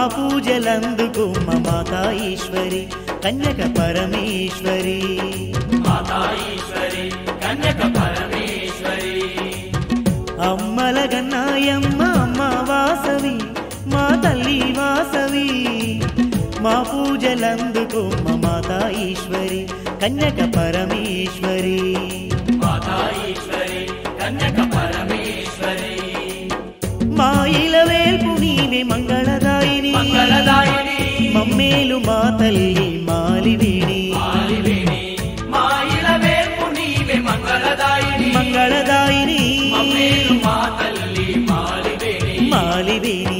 పూజలందుకు మా మాతా ఈశ్వరి కన్యక పరమేశ్వరి మాతా ఈశ్వరి కన్యక పరమేశ్వరి అమ్మల గన్నాయమ్మ అమ్మ వాసవి మా తల్లి వాసవి మా పూజలందుకు మా మాతా ఈశ్వరి కన్యక పరమేశ్వరి మాతా ఈశ్వరి కన్యక పరమేశ్వరి మా ఇలవేల్పు నీవే మంగళదాయిని మంగళదాయిని మమ్మేలు మా తల్లి మాలివేణి మాలివేణి మా ఇలవేపు నీవే మంగళదాయిని మంగళదాయిని మమ్మేలు మా తల్లి మాలివేణి మాలివేణి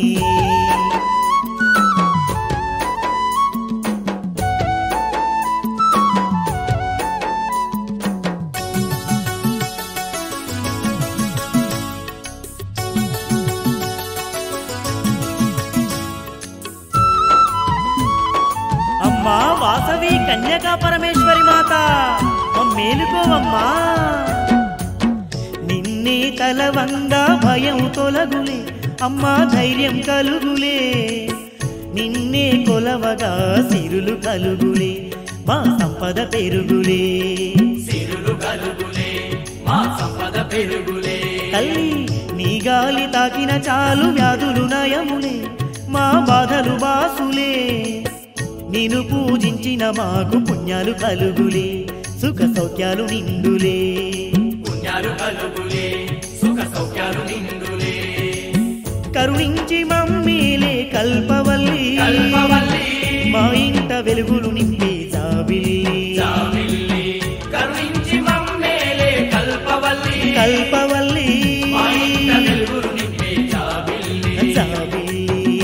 అమ్మా వాసవి కన్యకా పరమేశ్వరి మాత మేలుకోవమ్మా నిన్నే తలవంగా భయం తొలగులే అమ్మా ధైర్యం కలుగులే నిన్నే కొలవగా సిరులు కలుగులే మా సంపద పెరుగులే సిరులు కలుగులే మా సంపద పెరుగులే తల్లి నీ గాలి తాకిన చాలు వ్యాధులు నయములే మా బాధలు బాసులే నిన్ను పూజించిన మాకు పుణ్యాలు కలుగులే సుఖ సౌఖ్యాలు నిండులే పుణ్యాలు కలుగులే సుఖ సౌఖ్యాలు నిండులే కరుణించి మమ్మీలే కల్పవల్లి కల్పవల్లి మా ఇంట వెలుగులు నింపే జాబిల్లి జాబిల్లి కరుణించి మమ్మేలే కల్పవల్లి కల్పవల్లి మా ఇంట వెలుగులు నింపే జాబిల్లి జాబిల్లి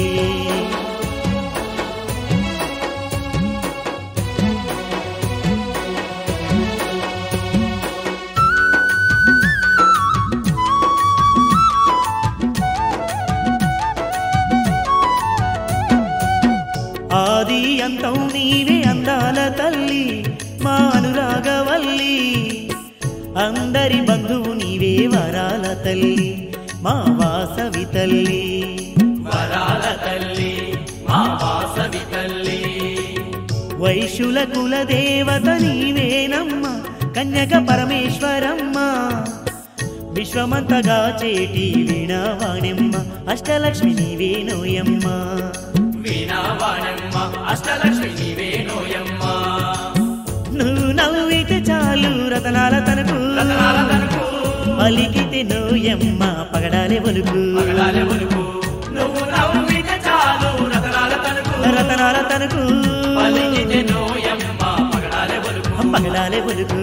ఆది అంతం నీవే అందాల తల్లి మా అనురాగవల్లి అందరి బంధువు నీవే వరాల తల్లి మా వాసవి తల్లి వరాల తల్లి మా వాసవి తల్లి వైశుల కుల దేవత నీవేనమ్మ కన్యక పరమేశ్వరమ్మ విశ్వమంతగా చేటి వీణావాణెమ్మ అష్టలక్ష్మి నీవేనోయమ్మ వీణావాణమ్మ అష్టలక్ష్మి నీవే నోయమ్మ నువ్వు నవ్వితే చాలు రతనాల తనకు రతనాల తనకు పలికితే నోయమ్మ పగడాలే ఒలుకు పగడాలే ఒలుకు నువ్వు నవ్వితే చాలు రతనాల తనకు రతనాల తనకు పలికితే నోయమ్మ పగడాలే ఒలుకు పగడాలే ఒలుకు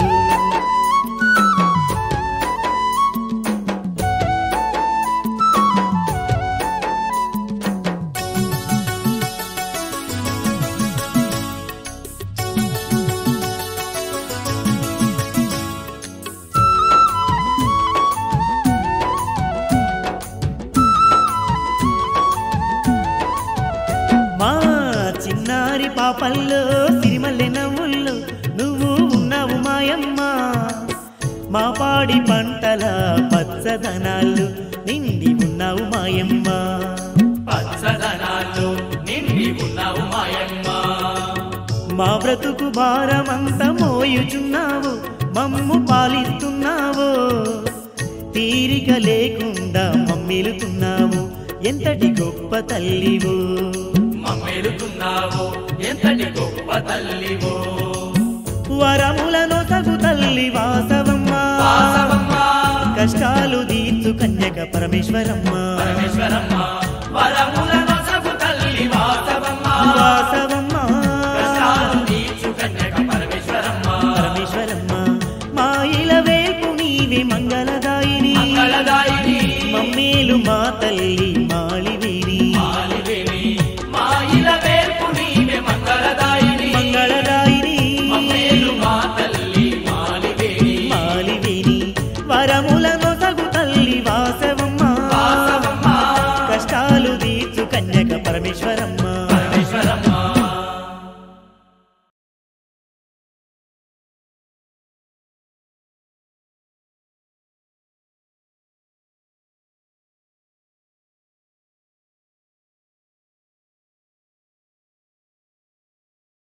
మా చిన్నారి పాపల్లో సిరిమల్లె నవ్వుల్లో నువ్వు ఉన్నావు మాయమ్మ మా పాడి పంటల పచ్చదనాలు నిండి ఉన్నావు మాయమ్మ పచ్చదనాల్లో నిండి ఉన్నావు మాయమ్మ మా బ్రతుకు భారమంత మోయుచున్నావు మమ్ము పాలిస్తున్నావు తీరిక లేకుండా మమ్మిలుతున్నావు ఎంతటి గొప్ప తల్లివు మమ్మేలుతున్నావు ఎంతటి గొప్ప తల్లివో వరములను తగు తల్లి వాసవమ్మ వాసవమ్మ కష్టాలు తీర్చు కన్యక పరమేశ్వరమ్మ పరమేశ్వరమ్మ